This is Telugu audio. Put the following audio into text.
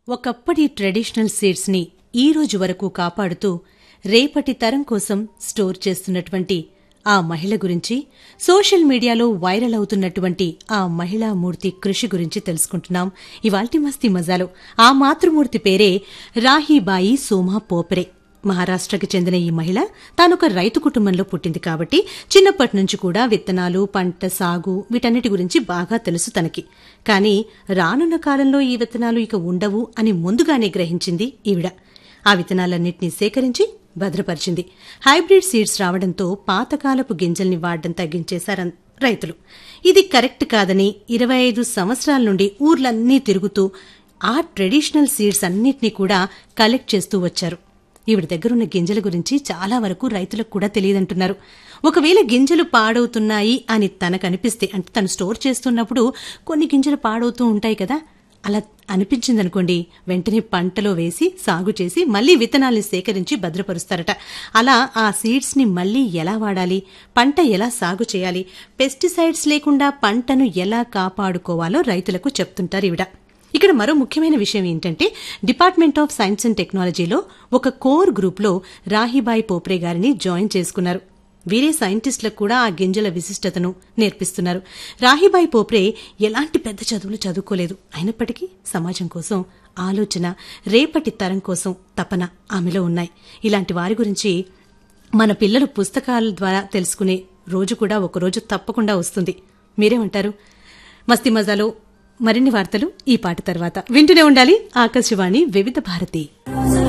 ఒకప్పటి ట్రెడిషనల్ సీడ్స్ని ఈ రోజు వరకు కాపాడుతూ రేపటి తరం కోసం స్టోర్ చేస్తున్నటువంటి ఆ మహిళ గురించి సోషల్ మీడియాలో వైరల్ అవుతున్నటువంటి ఆ మహిళా మూర్తి కృషి గురించి తెలుసుకుంటున్నాం ఇవాల్టి మస్తి మజాలో ఆ మాతృమూర్తి పేరే రాహీబాయి సోమా పోపరే మహారాష్ట్రకి చెందిన ఈ మహిళ తానొక రైతు కుటుంబంలో పుట్టింది కాబట్టి చిన్నప్పటి నుంచి కూడా విత్తనాలు పంట సాగు వీటన్నిటి గురించి బాగా తెలుసు తనకి కానీ రానున్న కాలంలో ఈ విత్తనాలు ఇక ఉండవు అని ముందుగానే గ్రహించింది ఈవిడ ఆ విత్తనాలన్నింటినీ సేకరించి భద్రపరిచింది హైబ్రిడ్ సీడ్స్ రావడంతో పాతకాలపు గింజల్ని వాడడం తగ్గించేశారు రైతులు ఇది కరెక్ట్ కాదని ఇరవై ఐదు సంవత్సరాల నుండి ఊర్లన్నీ తిరుగుతూ ఆ ట్రెడిషనల్ సీడ్స్ అన్నిటినీ కూడా కలెక్ట్ చేస్తూ వచ్చారు ఈవిడ దగ్గరున్న గింజల గురించి చాలా వరకు రైతులకు కూడా తెలియదంటున్నారు ఒకవేళ గింజలు పాడవుతున్నాయి అని తనకు అనిపిస్తే అంటే తను స్టోర్ చేస్తున్నప్పుడు కొన్ని గింజలు పాడవుతూ ఉంటాయి కదా అలా అనిపించిందనుకోండి వెంటనే పంటలో వేసి సాగు చేసి మళ్లీ విత్తనాల్ని సేకరించి భద్రపరుస్తారట అలా ఆ సీడ్స్ ని మళ్లీ ఎలా వాడాలి పంట ఎలా సాగు చేయాలి పెస్టిసైడ్స్ లేకుండా పంటను ఎలా కాపాడుకోవాలో రైతులకు చెప్తుంటారు ఈవిడ ఇక్కడ మరో ముఖ్యమైన విషయం ఏంటంటే డిపార్ట్మెంట్ ఆఫ్ సైన్స్ అండ్ టెక్నాలజీలో ఒక కోర్ గ్రూప్లో రాహిబాయి పోప్రే గారిని జాయిన్ చేసుకున్నారు వీరే సైంటిస్టులకు కూడా ఆ గింజల విశిష్టతను నేర్పిస్తున్నారు రాహిబాయి పోప్రే ఎలాంటి పెద్ద చదువులు చదువుకోలేదు అయినప్పటికీ సమాజం కోసం ఆలోచన రేపటి తరం కోసం తపన ఆమెలో ఉన్నాయి ఇలాంటి వారి గురించి మన పిల్లలు పుస్తకాల ద్వారా తెలుసుకునే రోజు కూడా ఒకరోజు తప్పకుండా వస్తుంది మీరేమంటారు మస్తి మజాలో మరిన్ని వార్తలు ఈ పాట తర్వాత వింటూనే ఉండాలి ఆకాశవాణి వివిధ భారతి